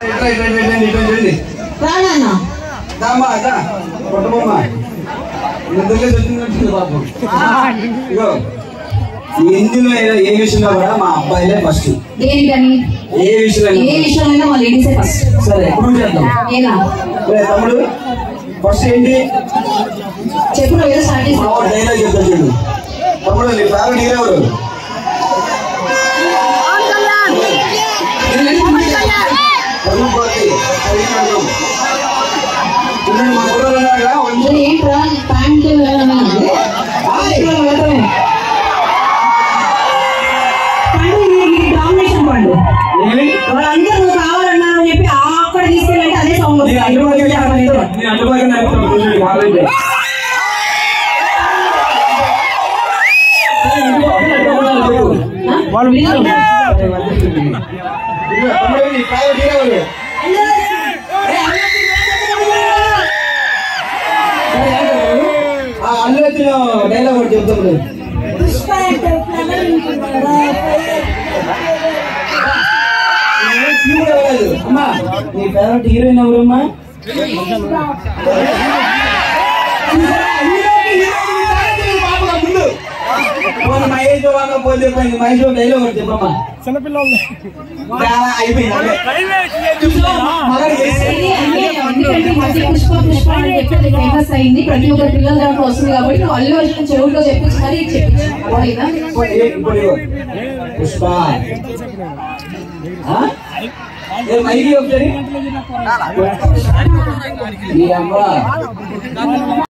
ఇట్లా ఇట్లా ఇట్లా ఇట్లా ఇట్లా చూడండి రానన్న దామా దా కొట్టబొమ్మ నిద్రలే వచ్చిందంటుంది పాపం ఇగో ఎందులో అయినా ఏ విషయంలో కూడా మా అబ్బాయిలే ఫస్ట్ దేనికని ఏ విషయంలో ఏ అయినా. విషయంలో మా లేడీసే ఫస్ట్ సరే ప్రూవ్ చేద్దాం ఏనా ఒరే తమ్ముడు ఫస్ట్ ఏంటి చెప్పు నువ్వు ఏదో స్టార్ట్ మా చేసి వాడు డైలాగ్ చెప్తాడు చూడు తమ్ముడు నీ ఫేవరెట్ హీరో ఎవరు తరుణ్ కోతి. అది కాదు. చూడండి, మా ఊళ్ళో ఉన్నాడుగా, కొంచెం ఇది ఏంట్రా ప్యాంట్ డామినేషన్ పండు ఏమి? వాళ్ళందరూ నువ్వు కావాలన్నారని చెప్పి అక్కడ తీసుకెళ్ళంటే అదే సౌండ్ నేను అందుబాటులో నడుపుతాను. నేను అందుబాటులో నడుపుతాను. చూడండి, కావాలంటే. సరే, ఇంటికి పంపండి, ఎక్కడ ఉన్నారో చెప్పు. ఇదిగో, తమ్ముడు, నీ ఫేవరెట్ హీరో ఎవరు? సరే, ఏంటి తమ్ముడు? ఆ అల్లు వచ్చిన డైలాగ్ ఒకటి చెప్తాడు అమ్మా నీ ఫేవరెట్ హీరోయిన్ ఎవరమ్మా పోనీ మహేష్ బాబు పోతే చెప్పండి మహేష్ బాబు డైలాగ్ ఒకటి చెప్పమ్మా చాలా అయిపోయింది అదే. మగాడు చేస్తే ఇది అంటే ఎందుకంటే ఈ మధ్య పుష్ప పుష్ప అని చెప్పి అది ఫేమస్ అయింది ప్రతి ఒక్క పిల్లల దాంట్లో వస్తుంది కాబట్టి నువ్వు అల్లు అర్జున్ చెవుల్లో చెప్పించి మరీ చెప్పించు అర్థమైందా? ఇప్పుడు ఏ- ఇప్పుడు ఇగో. పుష్ప ఆ? ఏ మైకి ఒకసారి ఈ అమ్మ